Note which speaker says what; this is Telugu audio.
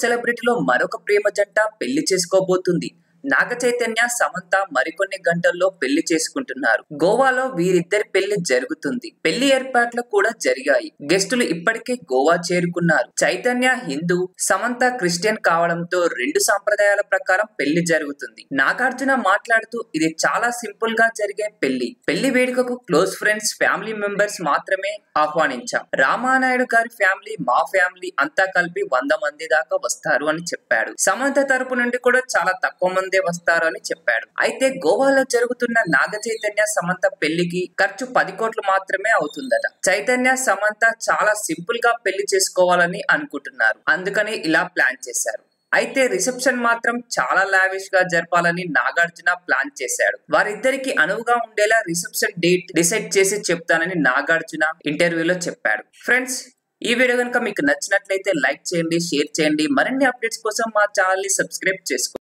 Speaker 1: సెలబ్రిటీలో మరొక ప్రేమ జంట పెళ్లి చేసుకోబోతుంది నాగ చైతన్య సమంత మరికొన్ని గంటల్లో పెళ్లి చేసుకుంటున్నారు గోవాలో వీరిద్దరి పెళ్లి జరుగుతుంది పెళ్లి ఏర్పాట్లు కూడా జరిగాయి గెస్టులు ఇప్పటికే గోవా చేరుకున్నారు చైతన్య హిందూ సమంత క్రిస్టియన్ కావడంతో రెండు సంప్రదాయాల ప్రకారం పెళ్లి జరుగుతుంది నాగార్జున మాట్లాడుతూ ఇది చాలా సింపుల్ గా జరిగే పెళ్లి పెళ్లి వేడుకకు క్లోజ్ ఫ్రెండ్స్ ఫ్యామిలీ మెంబర్స్ మాత్రమే ఆహ్వానించాం రామానాయుడు గారి ఫ్యామిలీ మా ఫ్యామిలీ అంతా కలిపి వంద మంది దాకా వస్తారు అని చెప్పాడు సమంత తరపు నుండి కూడా చాలా తక్కువ మందే వస్తారు అని చెప్పాడు అయితే గోవాలో జరుగుతున్న నాగ చైతన్య సమంత పెళ్లికి ఖర్చు పది కోట్లు మాత్రమే అవుతుందట చైతన్య సమంత చాలా సింపుల్ గా పెళ్లి చేసుకోవాలని అనుకుంటున్నారు అందుకని ఇలా ప్లాన్ చేశారు అయితే రిసెప్షన్ మాత్రం చాలా లావిష్ గా జరపాలని నాగార్జున ప్లాన్ చేశాడు వారిద్దరికి అనువుగా ఉండేలా రిసెప్షన్ డేట్ డిసైడ్ చేసి చెప్తానని నాగార్జున ఇంటర్వ్యూలో చెప్పాడు ఫ్రెండ్స్ ఈ వీడియో కనుక మీకు నచ్చినట్లయితే లైక్ చేయండి షేర్ చేయండి మరిన్ని అప్డేట్స్ కోసం మా ఛానల్ ని సబ్స్క్రైబ్ చేసుకోండి